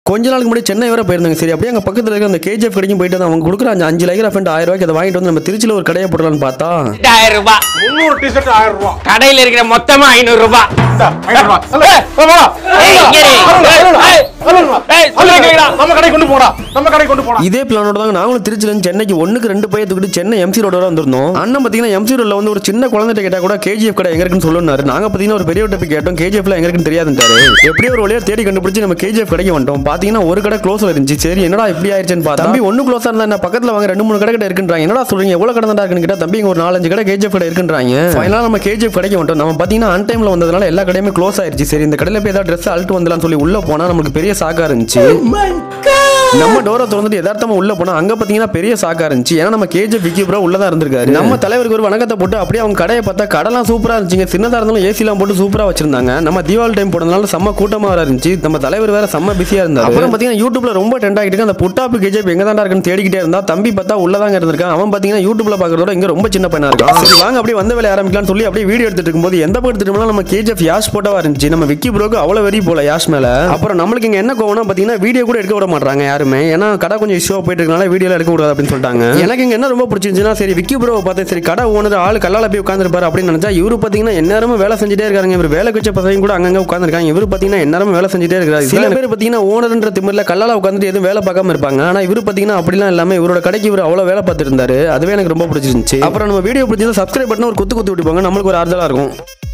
கொஞ்ச நாளுக்கு முன்னாடி சென்னை வரை போயிருந்தாங்க சரி அப்படியே அங்க பக்கத்துல இருக்க அந்த கேஜிஎஃப் கடைக்கும் போயிட்டு வந்து அவங்க கொடுக்குற அந்த அஞ்சு லைகர் ஃபண்ட் ஆயிரம் ரூபாய்க்கு அதை வாங்கிட்டு வந்து நம்ம திருச்சியில ஒரு கடையை போடலாம்னு பார்த்தா ஆயிரம் ரூபாய் முந்நூறு டிஷர்ட் ஆயிரம் ரூபாய் கடையில இருக்கிற மொத்தமா ஐநூறு ரூபாய் இந்தா, ஐநூறு ரூபாய். அல்ல, வா, வா. ஏய், இங்க இரு. ஏய், ஏய், அல்ல, வா. ஏய், அல்ல, சொல்லுங்க, கேக்குதா? நம்ம கடை கொண்டு போடா நம்ம கடை கொண்டு போடா இதே பிளானோட தான் நாங்களும் திருச்சில இருந்து சென்னைக்கு ஒண்ணுக்கு ரெண்டு பைய தூக்கிட்டு சென்னை எம்சி ரோட வந்திருந்தோம் அண்ணன் பாத்தீங்கன்னா எம்சி ரோட்ல வந்து ஒரு சின்ன குழந்தைகிட்ட கேட்டா கூட கேஜிஎஃப் கடை எங்க இருக்குன்னு சொல்லுனாரு நாங்க பாத்தீங்கன்னா ஒரு பெரிய போய் கேட்டோம் கேஜிஎஃப்ல எங்க இருக்குன்னு தெரியாதுன்றாரு எப்படியோ ஒரு வழியா தேடி கண்டுபிடிச்சு நம்ம கேஜிஎஃப் கடைக்கு வந்துட்டோம் பாத்தீங்கன்னா ஒரு கடை க்ளோஸ்ல இருந்துச்சு சரி என்னடா இப்படி ஆயிடுச்சுன்னு பார்த்தா தம்பி ஒண்ணு க்ளோஸா இருந்தா என்ன பக்கத்துல வாங்க ரெண்டு மூணு கடை கிட்ட இருக்குன்றாங்க என்னடா சொல்றீங்க எவ்வளவு கடை தான் இருக்குன்னு கேட்டா தம்பி இங்க ஒரு நாலஞ்சு கடை கேஜிஎஃப் கடை இருக்குன்றாங்க ஃபைனலா நம்ம கேஜிஎஃப் கடைக்கு வந்துட்டோம் நம்ம பாத்தீங்கன்னா அன் டைம்ல வந்ததுனால எல்லா கடையுமே க்ளோஸ் ஆயிருச்சு சரி இந்த கடையில போய் ஏதாவது ட்ரெஸ் அழுட்டு வந்துடலாம்னு சொல்லி உள்ள போனா நமக்கு பெரிய சாக்கா இருந்துச்சு நம்ம டோரை திறந்துட்டு யதார்த்தமா உள்ள போனா அங்க பாத்தீங்கன்னா பெரிய சாக்கா இருந்துச்சு ஏன்னா நம்ம கேஜிஎஃப் விக்கி ப்ரோ உள்ளதா இருந்திருக்காரு நம்ம தலைவருக்கு ஒரு வணக்கத்தை போட்டு அப்படியே அவங்க கடையை பார்த்தா கடைலாம் சூப்பரா இருந்துச்சுங்க சின்னதா இருந்தாலும் ஏசி எல்லாம் போட்டு சூப்பரா வச்சிருந்தாங்க நம்ம தீபாவளி டைம் போனதுனால செம்ம கூட்டமா வேற இருந்துச்சு நம்ம தலைவர் வேற செம்ம பிஸியா இருந்தாரு அப்புறம் பாத்தீங்கன்னா யூடியூப்ல ரொம்ப ட்ரெண்ட் ஆகிட்டு இருக்கு. அந்த புட்டாப்பு கேஜிஎஃப் எங்க தான் இருக்குன்னு தேடிக்கிட்டே இருந்தா தம்பி பார்த்தா உள்ளதாங்க இருந்திருக்கான் அவன் பாத்தீங்கன்னா யூடியூப்ல பாக்குறதோட இங்க ரொம்ப சின்ன பையனா இருக்கான் சரி வாங்க அப்படியே வந்த வேலைய ஆரம்பிக்கலாம்னு சொல்லி அப்படியே வீடியோ எடுத்துட்டு இருக்கும்போது எந்த பக்கம் எடுத்துட்டு நம்ம கேஜிஎஃப் யாஷ் போட்டவா இருந்துச்சு நம்ம விக்கி ப்ரோக்கு அவ்வளவு வெறி போல யாஷ் மேல அப்புறம் நம்மளுக்கு இங்க என்ன கோவம்னா பாத்தீங்கன்னா வீடியோ கூட எடுக்க விட மாட்டாங்க யாருமே ஏன்னா கடை கொஞ்சம் இஷ்யூ போயிட்டு இருக்கனால வீடியோ எடுக்க கூடாது அப்படின்னு சொல்லிட்டாங்க எனக்கு இங்க என்ன ரொம்ப பிடிச்சிருந்துச்சுன்னா சரி விக்கி ப்ரோ பார்த்தேன் சரி கடை ஓனர் ஆள் கல்லால போய் உட்காந்துருப்பாரு அப்படின்னு நினைச்சா இவரு பாத்தீங்கன்னா எந்நேரமும் வேலை செஞ்சுட்டே இருக்காங்க இவர் வேலை வச்ச பசங்க கூட அங்கங்க உட்காந்துருக்காங்க இவரு பாத்தீங்கன்னா எந்நேரமும் வேலை செஞ்சுட்டே இருக்காரு சில பேர் பாத்தீங்கன்னா ஓனர்ன்ற திமிரில் கல்லால உட்காந்துட்டு எதுவும் வேலை பார்க்காம இருப்பாங்க ஆனா இவரு பாத்தீங்கன்னா அப்படிலாம் இல்லாம இவரோட கடைக்கு இவர் அவ்வளவு வேலை பார்த்துட்டு இருந்தாரு அதுவே எனக்கு ரொம்ப பிடிச்சிருந்துச்சு அப்புறம் நம்ம வீடியோ பிடிச்சது சப்ஸ்கிரைப் பண்ண ஒரு குத்து குத்து விட்டுப்பாங்க நம்மளுக்கு ஒரு ஆறுதலா இருக்கும்